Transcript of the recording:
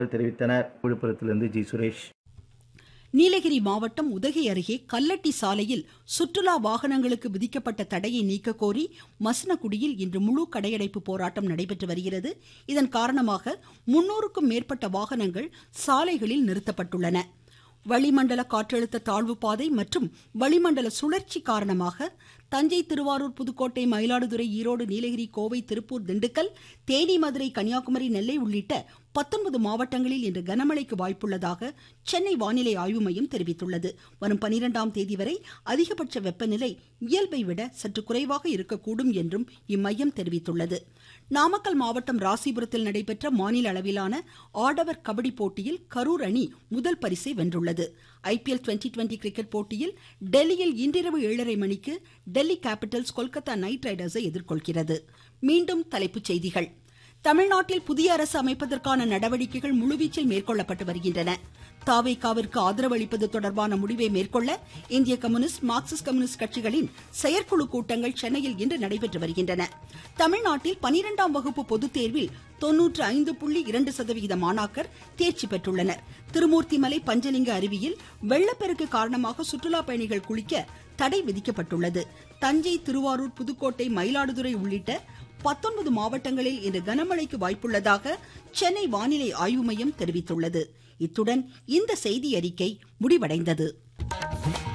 தெரிவித்தனர் விழுப்புரத்திலிருந்து ஜி சுரேஷ் நீலகிரி மாவட்டம் உதகை அருகே கல்லட்டி சாலையில் சுற்றுலா வாகனங்களுக்கு விதிக்கப்பட்ட தடையை நீக்க கோரி மசனகுடியில் இன்று முழு கடையடைப்பு போராட்டம் நடைபெற்று வருகிறது இதன் காரணமாக முன்னூறுக்கும் மேற்பட்ட வாகனங்கள் சாலைகளில் நிறுத்தப்பட்டுள்ளன வளிமண்டல காற்றழுத்த தாழ்வு பாதை மற்றும் வளிமண்டல சுழற்சி காரணமாக தஞ்சை திருவாரூர் புதுக்கோட்டை மயிலாடுதுறை ஈரோடு நீலகிரி கோவை திருப்பூர் திண்டுக்கல் தேனி மதுரை கன்னியாகுமரி நெல்லை உள்ளிட்ட பத்தொன்பது மாவட்டங்களில் இன்று கனமழைக்கு வாய்ப்புள்ளதாக சென்னை வானிலை ஆய்வு மையம் தெரிவித்துள்ளது வரும் பனிரெண்டாம் தேதி வரை அதிகபட்ச வெப்பநிலை இயல்பை விட சற்று குறைவாக இருக்கக்கூடும் என்றும் இம்மையம் தெரிவித்துள்ளது நாமக்கல் மாவட்டம் ராசிபுரத்தில் நடைபெற்ற மாநில அளவிலான ஆடவர் கபடி போட்டியில் கரூர் அணி முதல் பரிசை வென்றுள்ளது ஐபிஎல் டுவெண்டி டுவெண்டி கிரிக்கெட் போட்டியில் டெல்லியில் இன்றிரவு ஏழரை மணிக்கு டெல்லி கேபிட்டல்ஸ் கொல்கத்தா நைட் ரைடர்ஸை எதிர்கொள்கிறது மீண்டும் தலைப்புச் செய்திகள் தமிழ்நாட்டில் புதிய அரசு அமைப்பதற்கான நடவடிக்கைகள் முழுவீச்சில் மேற்கொள்ளப்பட்டு வருகின்றன தாவேகாவிற்கு ஆதரவு அளிப்பது தொடர்பான முடிவை மேற்கொள்ள இந்திய கம்யூனிஸ்ட் மார்க்சிஸ்ட் கம்யூனிஸ்ட் கட்சிகளின் செயற்குழு கூட்டங்கள் சென்னையில் இன்று நடைபெற்று வருகின்றன தமிழ்நாட்டில் பனிரெண்டாம் வகுப்பு பொதுத் தேர்வில் தொன்னூற்று ஐந்து புள்ளி இரண்டு சதவிகித மாணாக்கர் தேர்ச்சி பெற்றுள்ளனர் திருமூர்த்திமலை பஞ்சலிங்க அருவியில் வெள்ளப்பெருக்கு காரணமாக சுற்றுலா பயணிகள் குளிக்க தடை விதிக்கப்பட்டுள்ளது தஞ்சை திருவாரூர் புதுக்கோட்டை மயிலாடுதுறை உள்ளிட்ட பத்தொன்பது மாவட்டங்களில் இன்று கனமழைக்கு வாய்ப்புள்ளதாக சென்னை வானிலை ஆய்வு மையம் தெரிவித்துள்ளது இத்துடன் இந்த செய்தி அறிக்கை முடிவடைந்தது